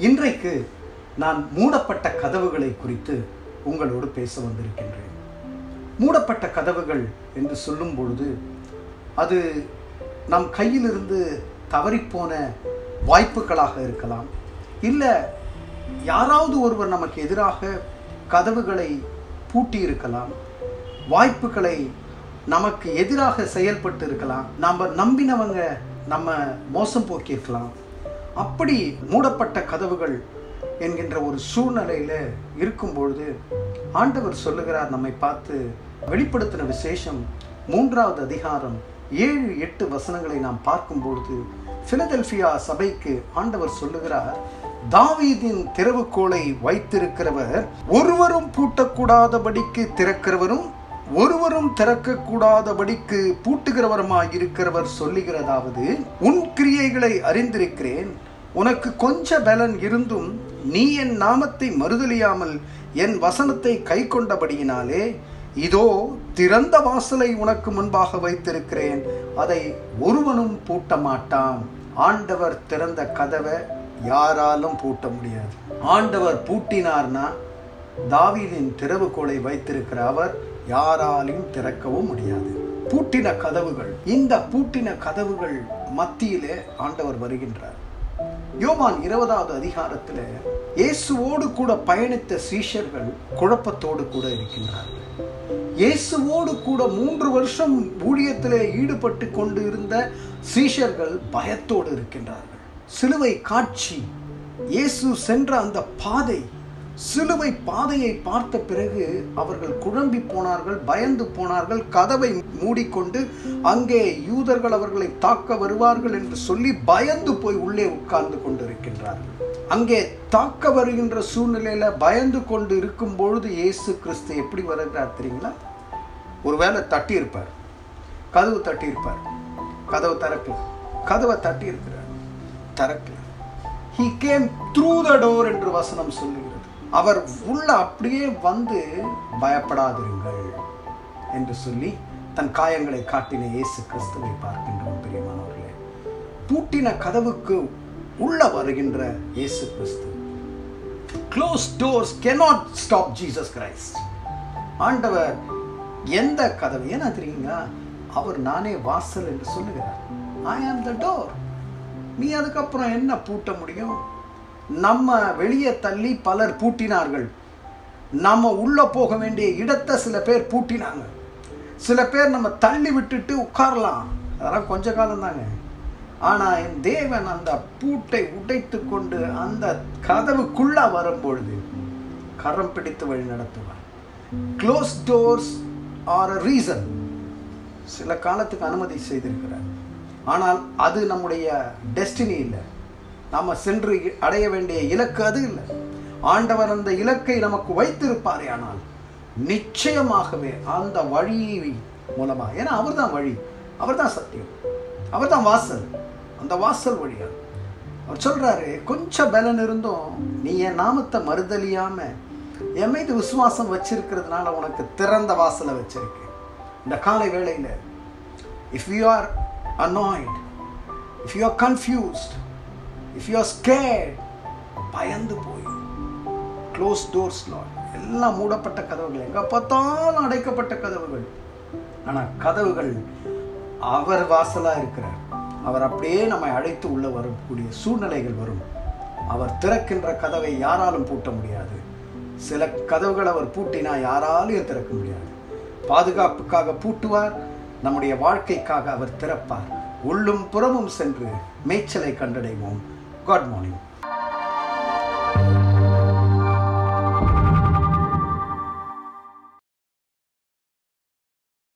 இன்றைக்கு நான் மூடப்பட்ட கதவுகளை குறித்து உங்களோடு பேச வந்திருக்கின்றேன் மூடப்பட்ட கதவுகள் என்று சொல்லும் பொழுது அது நம் கையிலிருந்து தவறிப்போன வாய்ப்புகளாக இருக்கலாம் இல்லை யாராவது ஒருவர் நமக்கு எதிராக கதவுகளை பூட்டி இருக்கலாம் வாய்ப்புகளை நமக்கு எதிராக செயல்பட்டு இருக்கலாம் நம்ம நம்பினவங்க நம்ம மோசம் போக்கியிருக்கலாம் அப்படி மூடப்பட்ட கதவுகள் என்கின்ற ஒரு சூழ்நிலையில் இருக்கும் பொழுது ஆண்டவர் சொல்லுகிறார் நம்மை பார்த்து வெளிப்படுத்தின விசேஷம் மூன்றாவது அதிகாரம் ஏழு எட்டு வசனங்களை நாம் பார்க்கும் பொழுது பிலதெல்பியா சபைக்கு ஆண்டவர் சொல்லுகிறார் தாவீதின் திறவுகோலை வைத்திருக்கிறவர் ஒருவரும் பூட்டக்கூடாதபடிக்கு திறக்கிறவரும் ஒருவரும் திறக்கக்கூடாதபடிக்கு பூட்டுகிறவருமாய் இருக்கிறவர் சொல்லுகிறதாவது உன் கிரியைகளை அறிந்திருக்கிறேன் உனக்கு கொஞ்ச பலன் இருந்தும் நீ என் நாமத்தை மறுதலியாமல் என் வசனத்தை கை கொண்டபடியினாலே இதோ திறந்த வாசலை உனக்கு முன்பாக வைத்திருக்கிறேன் அதை ஒருவனும் பூட்ட மாட்டான் ஆண்டவர் திறந்த கதவை யாராலும் பூட்ட முடியாது ஆண்டவர் பூட்டினார்னா தாவீதின் திறவுகோலை வைத்திருக்கிற அவர் யாராலையும் திறக்கவும் முடியாது பூட்டின கதவுகள் இந்த பூட்டின கதவுகள் மத்தியிலே ஆண்டவர் வருகின்றார் யோவான் இருபதாவது அதிகாரத்தில் இயேசுவோடு கூட பயணித்த சீஷர்கள் குழப்பத்தோடு கூட இருக்கின்றார்கள் இயேசுவோடு கூட மூன்று வருஷம் ஊழியத்திலே ஈடுபட்டு கொண்டு இருந்த சீஷர்கள் பயத்தோடு இருக்கின்றார்கள் சிலுவை காட்சி இயேசு சென்ற அந்த பாதை சிலுவை பாதையை பார்த்த பிறகு அவர்கள் குழம்பி போனார்கள் பயந்து போனார்கள் கதவை மூடிக்கொண்டு அங்கே யூதர்கள் அவர்களை தாக்க வருவார்கள் என்று சொல்லி பயந்து போய் உள்ளே உட்கார்ந்து கொண்டிருக்கின்றார்கள் அங்கே தாக்க வருகின்ற சூழ்நிலையில பயந்து கொண்டு இருக்கும் பொழுது இயேசு கிறிஸ்து எப்படி வருகிறார் தெரியுங்களா ஒருவேளை தட்டி இருப்பார் கதவு தட்டி இருப்பார் கதவு திறக்கல கதவை தட்டி இருக்கிறார் திறக்கல he came through the door என்று வசனம் சொல்லுகிறது அவர் உள்ள அப்படியே வந்து பயப்படாதிருங்கள் என்று சொல்லி தன் காயங்களை காட்டின இயேசு கிறிஸ்துவை பார்க்கின்றோம் பிரியமானவர்களே பூட்டின கதவுக்கு உள்ள வருகின்ற இயேசு கிறிஸ்து close doors cannot stop Jesus Christ ஆண்டவர் எந்த கதவு ஏன்னா தெரியுங்களா அவர் நானே வாசல் என்று சொல்லுகிறார் ஐ ஆம் த டோர் நீ அதுக்கப்புறம் என்ன பூட்ட முடியும் நம்ம வெளியே தள்ளி பலர் பூட்டினார்கள் நம்ம உள்ள போக வேண்டிய இடத்தை சில பேர் பூட்டினாங்க சில பேர் நம்ம தள்ளி விட்டுட்டு உட்காரலாம் அதெல்லாம் கொஞ்ச காலம் தாங்க ஆனால் என் தேவன் அந்த பூட்டை உடைத்து கொண்டு அந்த கதவுக்குள்ள வரும்பொழுது கரம் பிடித்து வழி நடத்துவார் close doors are a reason சில காலத்துக்கு அனுமதி செய்திருக்கிறார் ஆனால் அது நம்முடைய டெஸ்டினி இல்லை நாம் சென்று அடைய வேண்டிய இலக்கு அது இல்லை ஆண்டவர் அந்த இலக்கை நமக்கு வைத்திருப்பாரே ஆனால் நிச்சயமாகவே அந்த வழி மூலமாக ஏன்னா அவர் தான் வழி அவர் தான் சத்தியம் அவர் தான் வாசல் அந்த வாசல் வழியா அவர் சொல்றாரு கொஞ்சம் பலன் இருந்தும் நீ என் நாமத்தை மறுதலியாம என் மீது விசுவாசம் வச்சிருக்கிறதுனால உனக்கு திறந்த வாசலை வச்சிருக்கேன் இந்த காலை வேளையில் if you are annoyed if you are confused if you are scared பயந்து போய் க்ளோஸ் டோர்ஸ் லாட் எல்லாம் மூடப்பட்ட கதவுகள் எங்கே பார்த்தாலும் அடைக்கப்பட்ட கதவுகள் ஆனால் கதவுகள் அவர் வாசலாக இருக்கிறார் அவர் அப்படியே நம்மை அழைத்து உள்ள வரக்கூடிய சூழ்நிலைகள் வரும் அவர் திறக்கின்ற கதவை யாராலும் பூட்ட முடியாது சில கதவுகள் அவர் பூட்டினா யாராலையும் திறக்க முடியாது பாதுகாப்புக்காக பூட்டுவார் நம்முடைய வாழ்க்கைக்காக அவர் திறப்பார் உள்ளும் புறமும் சென்று மேய்ச்சலை கண்டடைவோம் காட் மார்னிங்